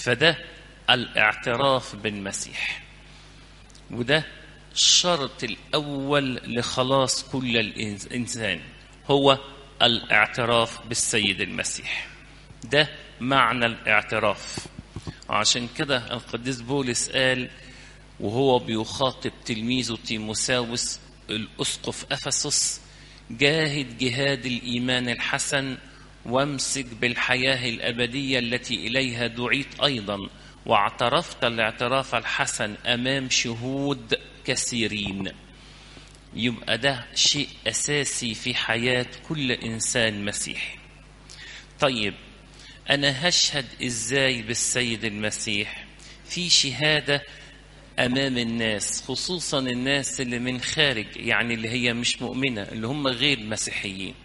فده الاعتراف بالمسيح وده الشرط الأول لخلاص كل الإنسان هو الاعتراف بالسيد المسيح ده معنى الاعتراف عشان كده القديس بولس قال وهو بيخاطب تلميذه تيموساوس الأسقف أفسس جاهد جهاد الإيمان الحسن وامسك بالحياة الأبدية التي إليها دعيت أيضا واعترفت الاعتراف الحسن أمام شهود كثيرين يبقى ده شيء أساسي في حياة كل إنسان مسيحي طيب أنا هشهد إزاي بالسيد المسيح في شهادة أمام الناس خصوصا الناس اللي من خارج يعني اللي هي مش مؤمنة اللي هم غير مسيحيين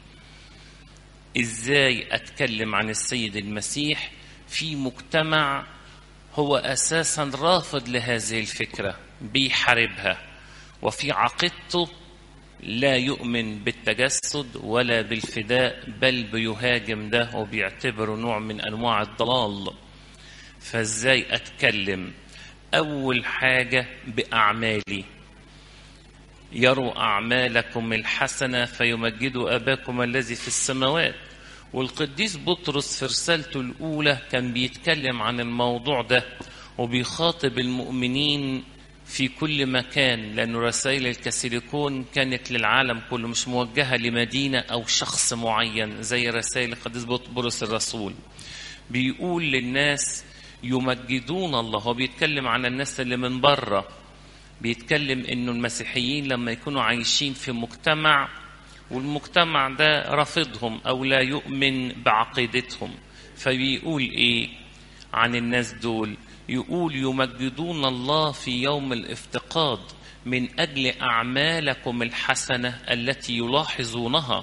إزاي أتكلم عن السيد المسيح في مجتمع هو أساسا رافض لهذه الفكرة بيحاربها وفي عقيدته لا يؤمن بالتجسد ولا بالفداء بل بيهاجم ده وبيعتبره نوع من أنواع الضلال فازاي أتكلم أول حاجة بأعمالي يروا أعمالكم الحسنة فيمجدوا أباكم الذي في السماوات والقديس بطرس في رسالته الأولى كان بيتكلم عن الموضوع ده وبيخاطب المؤمنين في كل مكان لأن رسائل الكاثوليكون كانت للعالم كله مش موجهة لمدينة أو شخص معين زي رسائل القديس بطرس الرسول بيقول للناس يمجدون الله هو بيتكلم عن الناس اللي من بره بيتكلم انه المسيحيين لما يكونوا عايشين في مجتمع والمجتمع ده رافضهم او لا يؤمن بعقيدتهم فبيقول ايه عن الناس دول يقول يمجدون الله في يوم الافتقاد من اجل اعمالكم الحسنه التي يلاحظونها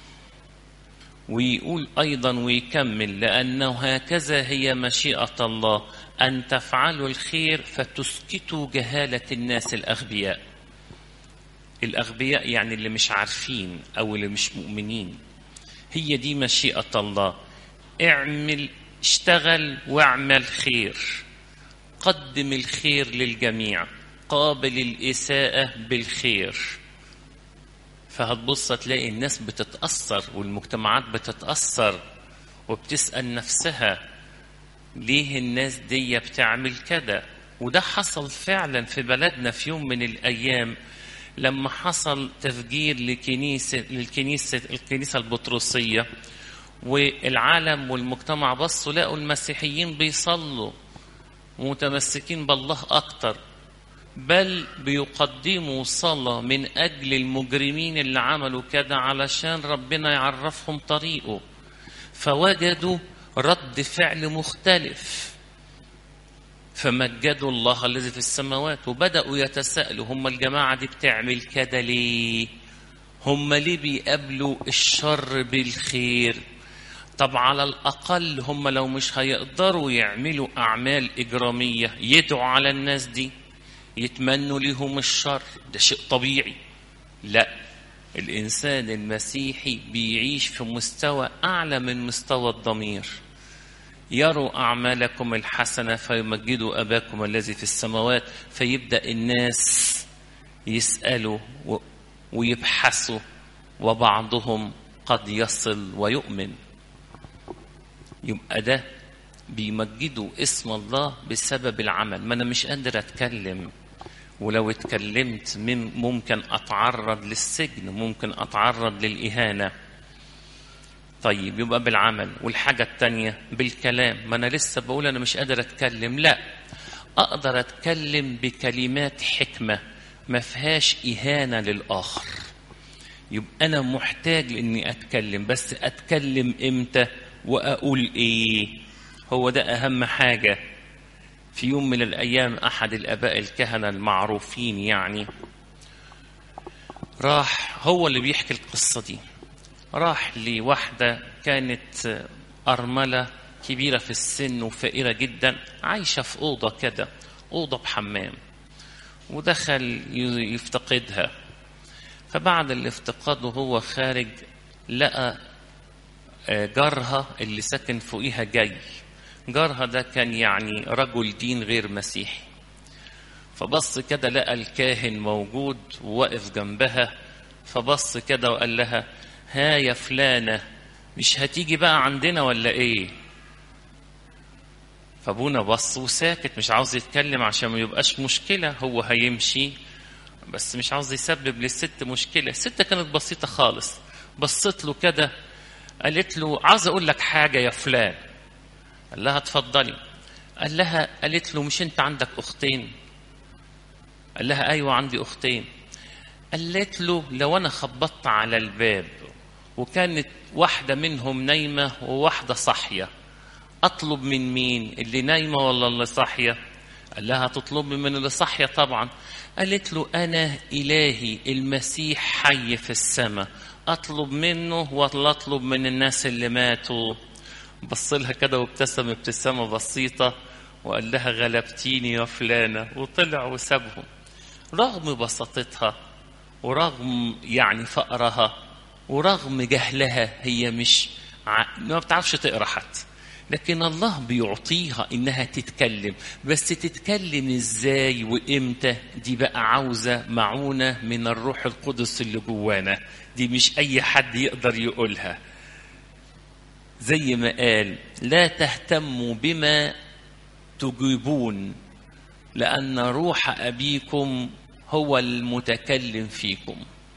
ويقول ايضا ويكمل لانه هكذا هي مشيئه الله ان تفعلوا الخير فتسكتوا جهاله الناس الاغبياء الاغبياء يعني اللي مش عارفين او اللي مش مؤمنين هي دي مشيئه الله اعمل اشتغل واعمل خير قدم الخير للجميع قابل الاساءه بالخير فهتبص تلاقي الناس بتتأثر والمجتمعات بتتأثر وبتسأل نفسها ليه الناس دي بتعمل كده وده حصل فعلا في بلدنا في يوم من الأيام لما حصل تفجير لكنيسة للكنيسة الكنيسة البطرسية والعالم والمجتمع بصوا لقوا المسيحيين بيصلوا متمسكين بالله أكتر بل بيقدموا صلاة من أجل المجرمين اللي عملوا كده علشان ربنا يعرفهم طريقه فوجدوا رد فعل مختلف فمجدوا الله الذي في السماوات وبدأوا يتساءلوا هم الجماعة دي بتعمل كده ليه هم ليه بيقابلوا الشر بالخير طب على الأقل هم لو مش هيقدروا يعملوا أعمال إجرامية يدعوا على الناس دي يتمنوا لهم الشر ده شيء طبيعي لا الإنسان المسيحي بيعيش في مستوى أعلى من مستوى الضمير يروا أعمالكم الحسنة فيمجدوا أباكم الذي في السماوات فيبدأ الناس يسألوا ويبحثوا وبعضهم قد يصل ويؤمن يبقى ده بيمجدوا اسم الله بسبب العمل ما أنا مش قادر أتكلم ولو اتكلمت ممكن أتعرض للسجن ممكن أتعرض للإهانة طيب يبقى بالعمل والحاجة التانية بالكلام ما أنا لسه بقول أنا مش قادر أتكلم لا أقدر أتكلم بكلمات حكمة ما فيهاش إهانة للآخر يبقى أنا محتاج لإني أتكلم بس أتكلم إمتى وأقول إيه هو ده أهم حاجة في يوم من الأيام أحد الآباء الكهنة المعروفين يعني راح هو اللي بيحكي القصة دي راح لواحدة كانت أرملة كبيرة في السن وفقيرة جدا عايشة في أوضة كده أوضة بحمام ودخل يفتقدها فبعد الافتقاد وهو خارج لقى جارها اللي ساكن فوقيها جاي جارها ده كان يعني رجل دين غير مسيحي فبص كده لقى الكاهن موجود وواقف جنبها فبص كده وقال لها ها يا فلانة مش هتيجي بقى عندنا ولا ايه فابونا بص وساكت مش عاوز يتكلم عشان ما يبقاش مشكلة هو هيمشي بس مش عاوز يسبب للست مشكلة الست كانت بسيطة خالص بصت له كده قالت له عاوز اقول لك حاجة يا فلان قال لها اتفضلي قال لها قالت له مش انت عندك اختين قال لها ايوه عندي اختين قالت له لو انا خبطت على الباب وكانت واحده منهم نايمه وواحده صاحيه اطلب من مين اللي نايمه ولا اللي صاحيه قال لها تطلب من اللي صاحيه طبعا قالت له انا الهي المسيح حي في السماء اطلب منه ولا اطلب من الناس اللي ماتوا بص لها كده وابتسم ابتسامه بسيطه وقال لها غلبتيني يا فلانه وطلع وسابهم رغم بساطتها ورغم يعني فقرها ورغم جهلها هي مش ع... ما بتعرفش تقرا حتى لكن الله بيعطيها انها تتكلم بس تتكلم ازاي وامتى دي بقى عاوزه معونه من الروح القدس اللي جوانا دي مش اي حد يقدر يقولها زي ما قال لا تهتموا بما تجيبون لان روح ابيكم هو المتكلم فيكم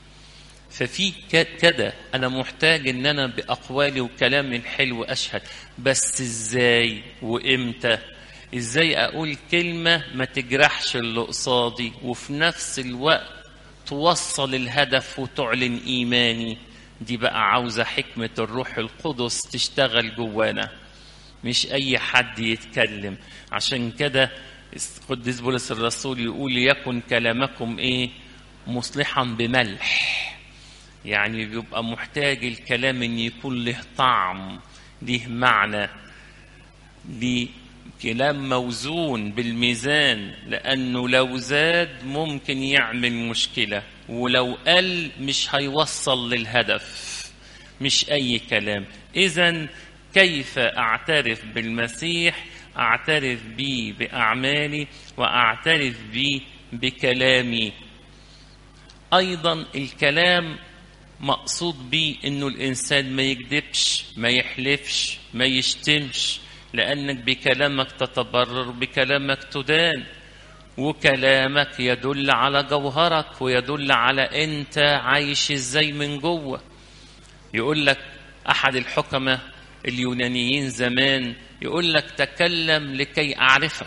ففي كده انا محتاج ان انا باقوالي وكلامي الحلو اشهد بس ازاي وامتى ازاي اقول كلمه ما تجرحش اللي قصادي وفي نفس الوقت توصل الهدف وتعلن ايماني دي بقى عاوزه حكمه الروح القدس تشتغل جوانا مش اي حد يتكلم عشان كده قديس بولس الرسول يقول يكن كلامكم ايه مصلحا بملح يعني بيبقى محتاج الكلام ان يكون له طعم له معنى ليه كلام موزون بالميزان لانه لو زاد ممكن يعمل مشكله ولو قل مش هيوصل للهدف مش اي كلام اذا كيف اعترف بالمسيح اعترف به باعمالي واعترف به بكلامي ايضا الكلام مقصود به انه الانسان ما يكذبش ما يحلفش ما يشتمش لانك بكلامك تتبرر بكلامك تدان وكلامك يدل على جوهرك ويدل على انت عايش ازاي من جوه يقول لك احد الحكماء اليونانيين زمان يقول لك تكلم لكي اعرفك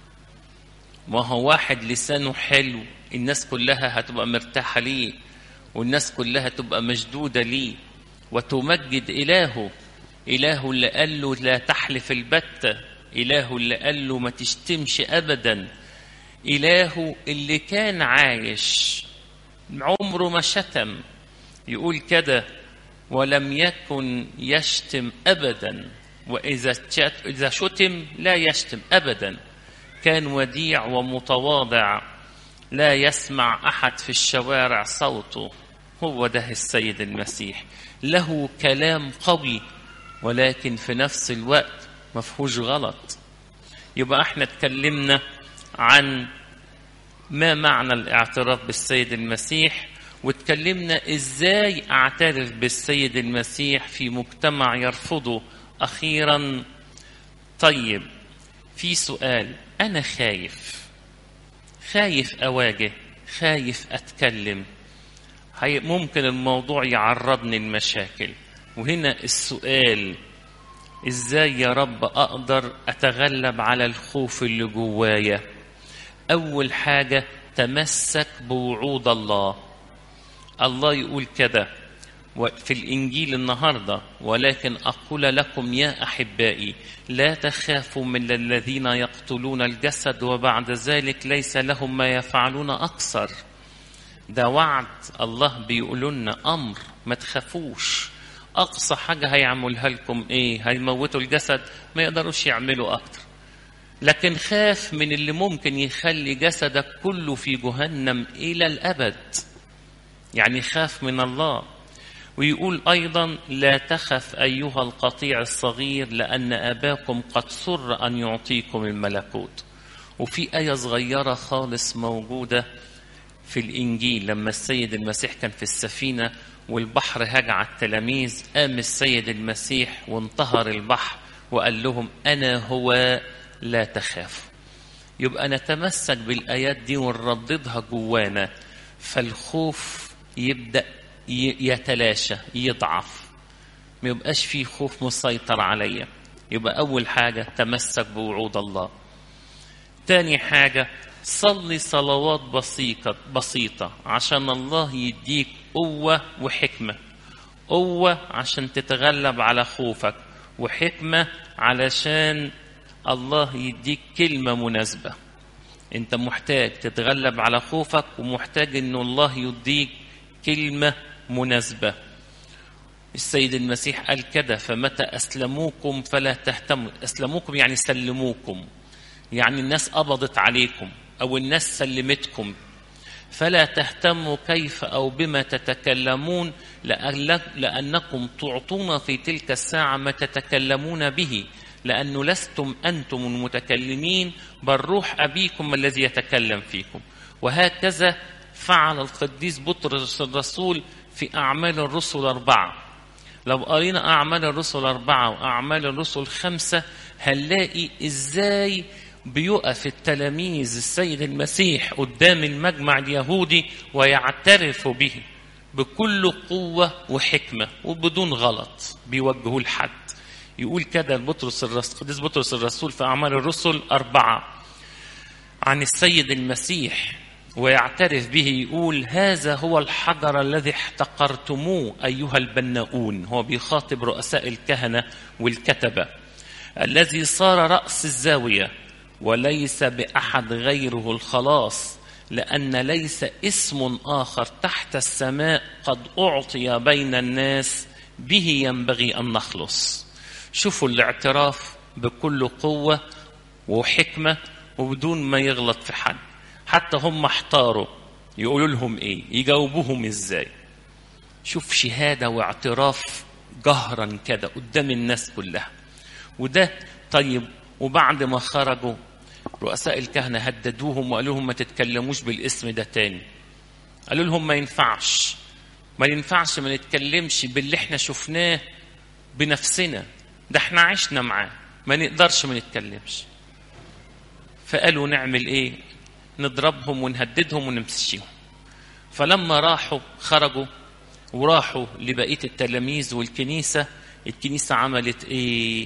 ما هو واحد لسانه حلو الناس كلها هتبقى مرتاحه ليه والناس كلها تبقى مشدوده ليه وتمجد الهه إله اللي قال له لا تحلف البتة إله اللي قال له ما تشتمش أبدا إله اللي كان عايش عمره ما شتم يقول كده ولم يكن يشتم أبدا وإذا إذا شتم لا يشتم أبدا كان وديع ومتواضع لا يسمع أحد في الشوارع صوته هو ده السيد المسيح له كلام قوي ولكن في نفس الوقت ما فيهوش غلط يبقى احنا اتكلمنا عن ما معنى الاعتراف بالسيد المسيح واتكلمنا ازاي اعترف بالسيد المسيح في مجتمع يرفضه اخيرا طيب في سؤال انا خايف خايف اواجه خايف اتكلم ممكن الموضوع يعرضني لمشاكل وهنا السؤال ازاي يا رب اقدر اتغلب على الخوف اللي جوايا اول حاجه تمسك بوعود الله الله يقول كده في الانجيل النهارده ولكن اقول لكم يا احبائي لا تخافوا من الذين يقتلون الجسد وبعد ذلك ليس لهم ما يفعلون اكثر ده وعد الله بيقول لنا امر ما تخافوش اقصى حاجه هيعملها لكم ايه هيموتوا الجسد ما يقدروش يعملوا اكتر لكن خاف من اللي ممكن يخلي جسدك كله في جهنم الى الابد يعني خاف من الله ويقول أيضا لا تخف أيها القطيع الصغير لأن أباكم قد سر أن يعطيكم الملكوت وفي آية صغيرة خالص موجودة في الإنجيل لما السيد المسيح كان في السفينة والبحر هاج على التلاميذ قام السيد المسيح وانتهر البحر وقال لهم أنا هو لا تخافوا يبقى نتمسك بالآيات دي ونرددها جوانا فالخوف يبدأ يتلاشى يضعف ما يبقاش فيه خوف مسيطر عليا يبقى أول حاجة تمسك بوعود الله تاني حاجة صلي صلوات بسيطة بسيطة عشان الله يديك قوة وحكمة قوة عشان تتغلب على خوفك وحكمة علشان الله يديك كلمة مناسبة انت محتاج تتغلب على خوفك ومحتاج ان الله يديك كلمة مناسبة السيد المسيح قال كده فمتى أسلموكم فلا تهتموا أسلموكم يعني سلموكم يعني الناس قبضت عليكم أو الناس سلمتكم فلا تهتموا كيف أو بما تتكلمون لأنكم تعطون في تلك الساعة ما تتكلمون به لأنه لستم أنتم المتكلمين بل روح أبيكم الذي يتكلم فيكم وهكذا فعل القديس بطرس الرسول في أعمال الرسل أربعة لو قرينا أعمال الرسل أربعة وأعمال الرسل خمسة هنلاقي إزاي بيقف التلاميذ السيد المسيح قدام المجمع اليهودي ويعترفوا به بكل قوة وحكمة وبدون غلط بيوجهوا لحد يقول كده بطرس الرسول قديس بطرس الرسول في أعمال الرسل أربعة عن السيد المسيح ويعترف به يقول هذا هو الحجر الذي احتقرتموه أيها البناؤون هو بيخاطب رؤساء الكهنة والكتبة الذي صار رأس الزاوية وليس بأحد غيره الخلاص لأن ليس اسم آخر تحت السماء قد أعطي بين الناس به ينبغي أن نخلص شوفوا الاعتراف بكل قوة وحكمة وبدون ما يغلط في حد حتى هم احتاروا يقولوا لهم ايه يجاوبوهم ازاي شوف شهادة واعتراف جهرا كده قدام الناس كلها وده طيب وبعد ما خرجوا رؤساء الكهنة هددوهم وقالوا لهم ما تتكلموش بالاسم ده تاني قالوا لهم ما ينفعش ما ينفعش ما نتكلمش باللي احنا شفناه بنفسنا ده احنا عشنا معاه ما نقدرش ما نتكلمش فقالوا نعمل ايه نضربهم ونهددهم ونمسيهم فلما راحوا خرجوا وراحوا لبقية التلاميذ والكنيسة الكنيسة عملت ايه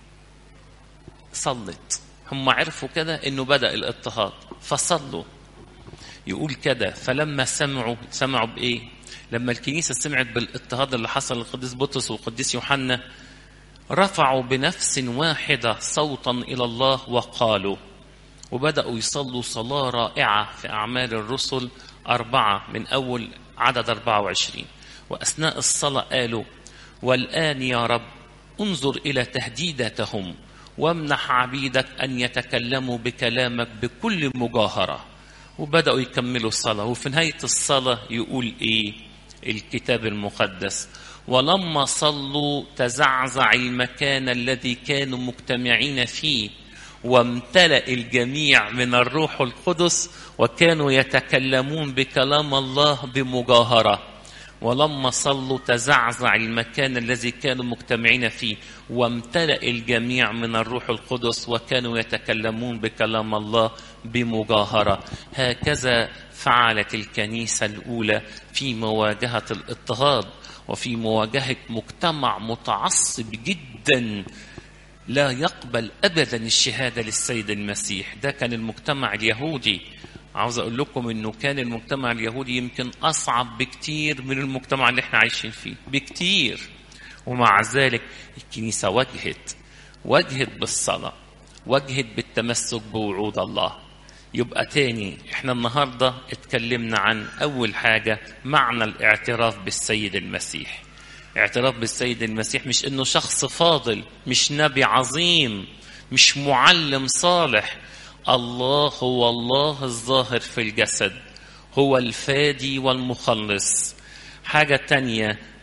صلت هم عرفوا كده انه بدأ الاضطهاد فصلوا يقول كده فلما سمعوا سمعوا بايه لما الكنيسة سمعت بالاضطهاد اللي حصل للقديس بطرس والقديس يوحنا رفعوا بنفس واحدة صوتا إلى الله وقالوا وبدأوا يصلوا صلاة رائعة في أعمال الرسل أربعة من أول عدد 24 وأثناء الصلاة قالوا والآن يا رب انظر إلى تهديداتهم وامنح عبيدك أن يتكلموا بكلامك بكل مجاهرة وبدأوا يكملوا الصلاة وفي نهاية الصلاة يقول إيه الكتاب المقدس ولما صلوا تزعزع المكان الذي كانوا مجتمعين فيه وامتلأ الجميع من الروح القدس وكانوا يتكلمون بكلام الله بمجاهرة ولما صلوا تزعزع المكان الذي كانوا مجتمعين فيه وامتلأ الجميع من الروح القدس وكانوا يتكلمون بكلام الله بمجاهرة هكذا فعلت الكنيسة الأولى في مواجهة الاضطهاد وفي مواجهة مجتمع متعصب جدا لا يقبل ابدا الشهاده للسيد المسيح ده كان المجتمع اليهودي عاوز اقول لكم انه كان المجتمع اليهودي يمكن اصعب بكتير من المجتمع اللي احنا عايشين فيه بكتير ومع ذلك الكنيسه واجهت واجهت بالصلاه واجهت بالتمسك بوعود الله يبقى تاني احنا النهارده اتكلمنا عن اول حاجه معنى الاعتراف بالسيد المسيح اعتراف بالسيد المسيح مش انه شخص فاضل مش نبي عظيم مش معلم صالح الله هو الله الظاهر في الجسد هو الفادي والمخلص حاجة تانية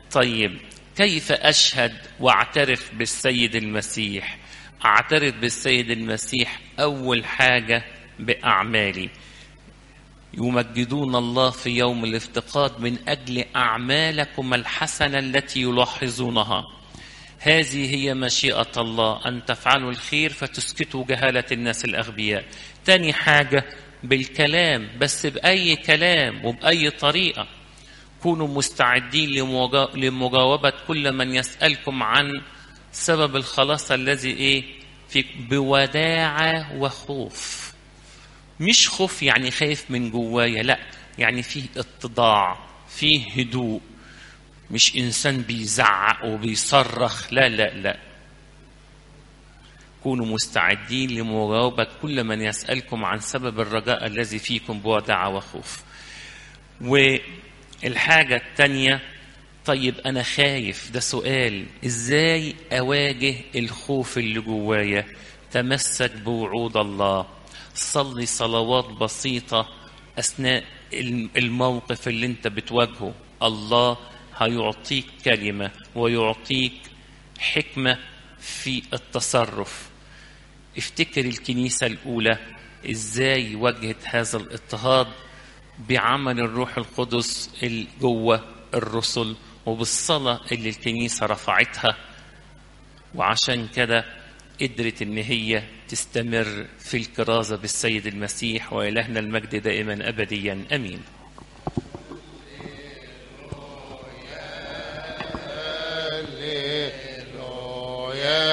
طيب كيف أشهد وأعترف بالسيد المسيح أعترف بالسيد المسيح أول حاجة بأعمالي يمجدون الله في يوم الافتقاد من أجل أعمالكم الحسنة التي يلاحظونها هذه هي مشيئة الله أن تفعلوا الخير فتسكتوا جهالة الناس الأغبياء تاني حاجة بالكلام بس بأي كلام وبأي طريقة كونوا مستعدين لمجاوبة كل من يسألكم عن سبب الخلاص الذي إيه في بوداعة وخوف مش خوف يعني خايف من جوايا لا يعني فيه اتضاع فيه هدوء مش انسان بيزعق وبيصرخ لا لا لا كونوا مستعدين لمجاوبة كل من يسألكم عن سبب الرجاء الذي فيكم بوداعة وخوف والحاجة الثانية طيب أنا خايف ده سؤال إزاي أواجه الخوف اللي جوايا تمسك بوعود الله صلي صلوات بسيطة أثناء الموقف اللي أنت بتواجهه الله هيعطيك كلمة ويعطيك حكمة في التصرف افتكر الكنيسة الأولى إزاي واجهت هذا الاضطهاد بعمل الروح القدس جوه الرسل وبالصلاة اللي الكنيسة رفعتها وعشان كده قدرت ان هي تستمر في الكرازة بالسيد المسيح وإلهنا المجد دائما أبديا أمين هللويا